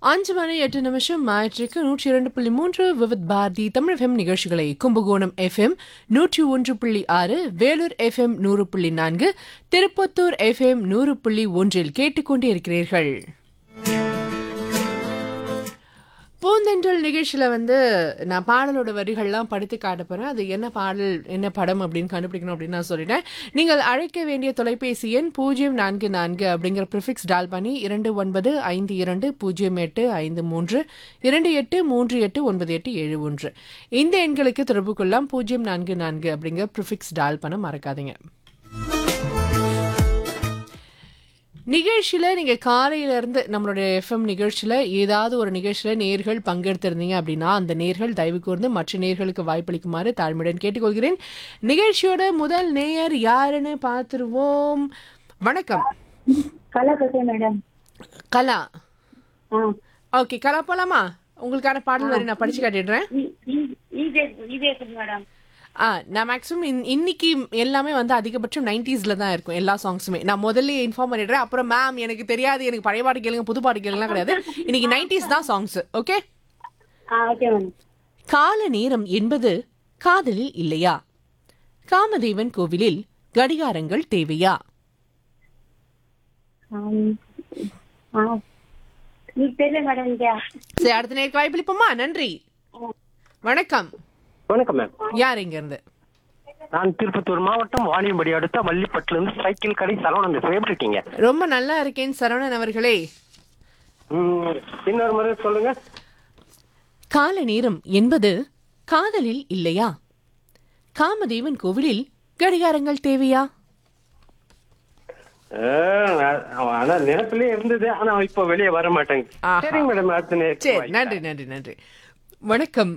அஞ்சு மணி எட்டு நிமிஷம் ஞாயிற்றுக்கு நூற்றி இரண்டு புள்ளி மூன்று விவித் பாரதி தமிழ் எஃப்எம் நிகழ்ச்சிகளை கும்பகோணம் எஃப்எம் நூற்றி ஒன்று புள்ளி ஆறு வேலூர் எஃப்எம் நூறு புள்ளி நான்கு திருப்பத்தூர் எஃப்எம் நூறு புள்ளி ஒன்றில் கேட்டுக்கொண்டே இருக்கிறீர்கள் பூந்தென்றல் நிகழ்ச்சியில் வந்து நான் பாடலோட வரிகள்லாம் படித்து காட்ட போகிறேன் அது என்ன பாடல் என்ன படம் அப்படின்னு கண்டுபிடிக்கணும் அப்படின்னு நான் சொல்லிட்டேன் நீங்கள் அழைக்க வேண்டிய தொலைபேசி எண் பூஜ்ஜியம் நான்கு நான்கு அப்படிங்கிற ப்ரிஃபிக்ஸ் டால் பண்ணி இரண்டு ஒன்பது ஐந்து இரண்டு பூஜ்ஜியம் எட்டு ஐந்து மூன்று இரண்டு எட்டு மூன்று எட்டு ஒன்பது எட்டு ஏழு ஒன்று இந்த எண்களுக்கு தொடர்பு கொள்ளலாம் பூஜ்ஜியம் நான்கு நான்கு அப்படிங்கிற ப்ரிஃபிக்ஸ் டால் பண்ண மறக்காதீங்க நிகழ்ச்சியில் நீங்கள் காலையிலேருந்து நம்மளுடைய எஃப்எம் நிகழ்ச்சியில் ஏதாவது ஒரு நிகழ்ச்சியில் நேர்கள் பங்கெடுத்திருந்தீங்க அப்படின்னா அந்த நேர்கள் தயவு கூர்ந்து மற்ற நேர்களுக்கு வாய்ப்பளிக்குமாறு தாழ்மையுடன் கேட்டுக்கொள்கிறேன் நிகழ்ச்சியோட முதல் நேயர் யாருன்னு பார்த்துருவோம் வணக்கம் கலா பேசுறேன் மேடம் கலா ஆ ஓகே கலா போலாமா உங்களுக்கான பாடல் வரி நான் படிச்சு காட்டிடுறேன் இதே மேடம் ஆ நான் மேக்ஸிமம் இன் இன்னைக்கு எல்லாமே வந்து அதிகபட்சம் நைன்டிஸில் தான் இருக்கும் எல்லா சாங்ஸுமே நான் முதல்ல இன்ஃபார்ம் பண்ணிடுறேன் அப்புறம் மேம் எனக்கு தெரியாது எனக்கு பழைய பாட்டு கேளுங்க புது பாட்டு கேளுங்கலாம் கிடையாது இன்னைக்கு நைன்டிஸ் தான் songs okay ah okay madam கால நேரம் என்பது காதலில் இல்லையா காமதேவன் கோவிலில் கடிகாரங்கள் தேவையா ஆ நீங்க தெரியல மேடம் இங்க சரி அடுத்த நேருக்கு வாய்ப்பளிப்போமா நன்றி வணக்கம் வணக்கம் மேம் யார் இங்க இருந்து நான் திருப்பத்தூர் மாவட்டம் வாணியம்படி அடுத்த வள்ளிப்பட்டுல இருந்து சைக்கிள் கடை சரவணன் பேசுறேன் எப்படி இருக்கீங்க ரொம்ப நல்லா இருக்கேன் சரவணன் அவர்களே ம், இன்னொரு முறை சொல்லுங்க கால நேரம் என்பது காதலில் இல்லையா காமதேவன் கோவிலில் கடிகாரங்கள் தேவையா ஆ, நான் ஆனா நினைப்பிலே இருந்தது ஆனா இப்ப வெளியே வர மாட்டேங்க ஆஹா. சரிங்க மேடம் அடுத்த நேரத்துக்கு சரி வாய்ப்பு. நன்றி நன்றி நன்றி வணக்கம்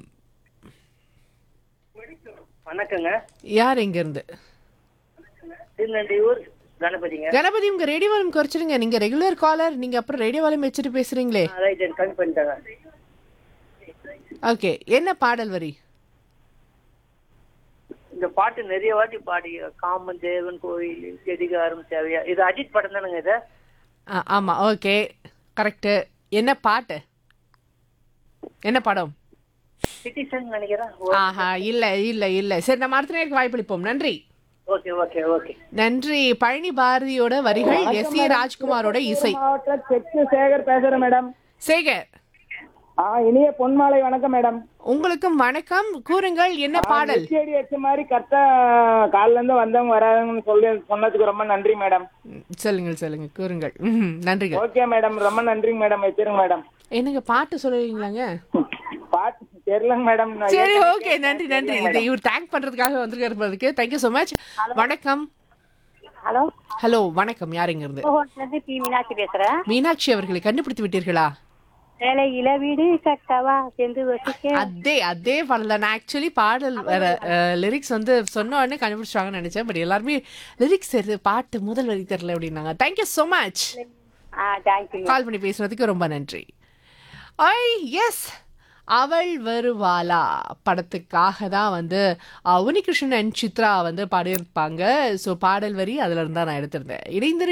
வணக்கங்க யார் எங்க இருந்து திருநெல்வேலூர் கணபதிங்க கணபதி உங்க ரேடியோ வால்யூம் குறைச்சிருங்க நீங்க ரெகுலர் காலர் நீங்க அப்புறம் ரேடியோ வால்யூம் வச்சுட்டு பேசுறீங்களே ரைட் கம்மி பண்ணிட்டாங்க ஓகே என்ன பாடல் வரி இந்த பாட்டு நிறைய வாட்டி பாடி காமன் தேவன் கோயில் கெடிகாரம் தேவையா இது அஜித் படம் தானுங்க இது ஆ, ஆமா ஓகே கரெக்ட் என்ன பாட்டு என்ன படம் சிட்டிசன் நினைக்கிறேன் ஆஹா இல்ல இல்ல இல்ல சரி நம்ம அடுத்த நேருக்கு வாய்ப்பளிப்போம் நன்றி ஓகே ஓகே ஓகே நன்றி பழனி பாரதியோட வரிகள் எஸ் ஏ ராஜ்குமாரோட இசை மாவட்ட செக்கு சேகர் பேசுறேன் மேடம் சேகர் ஆ இனிய பொன்மாலை வணக்கம் மேடம் உங்களுக்கும் வணக்கம் கூறுங்கள் என்ன பாடல் செடி வச்ச மாதிரி கரெக்டா காலைல இருந்து வந்தவங்க வராங்கன்னு சொல்லி சொன்னதுக்கு ரொம்ப நன்றி மேடம் ம், சொல்லுங்கள் சொல்லுங்க கூறுங்கள் ம், நன்றிகள் ஓகே மேடம் ரொம்ப நன்றிங்க மேடம் வச்சிருங்க மேடம் என்னங்க பாட்டு சொல்லுவீங்களாங்க பாட்டு தெரியலங்க மேடம் நான் சரி ஏற்கனவே ஓகே நன்றி நன்றி இதை இவர் தேங்க் பண்றதுக்காக வந்திருக்கிறதுக்கு தேங்க்யூ ஸோ மச் வணக்கம் ஹலோ ஹலோ வணக்கம் யார் இங்க இருந்து இருந்து பி மீனாட்சி பேசுறேன் மீனாட்சி அவர்களை கண்டுபிடித்து விட்டீர்களா வேலையில வீடு கட்டவா சென்று வசிக்க அதே அதே பாடல் தான் நான் ஆக்சுவலி பாடல் லிரிக்ஸ் வந்து சொன்ன உடனே கண்டுபிடிச்சாங்கன்னு நினைச்சேன் பட் எல்லாருமே லிரிக்ஸ் தெரியுது பாட்டு முதல் வரி தெரியல அப்படின்னாங்க thank you so much ah thank you call பண்ணி பேசுனதுக்கு ரொம்ப நன்றி ஐ எஸ் அவள் வருவாளா படத்துக்காக தான் வந்து அஹ், உன்னிகிருஷ்ணன் அண்ட் சித்ரா வந்து பாடியிருப்பாங்க ஸோ பாடல் வரி அதுல இருந்தா நான் எடுத்திருந்தேன் இணைந்திரு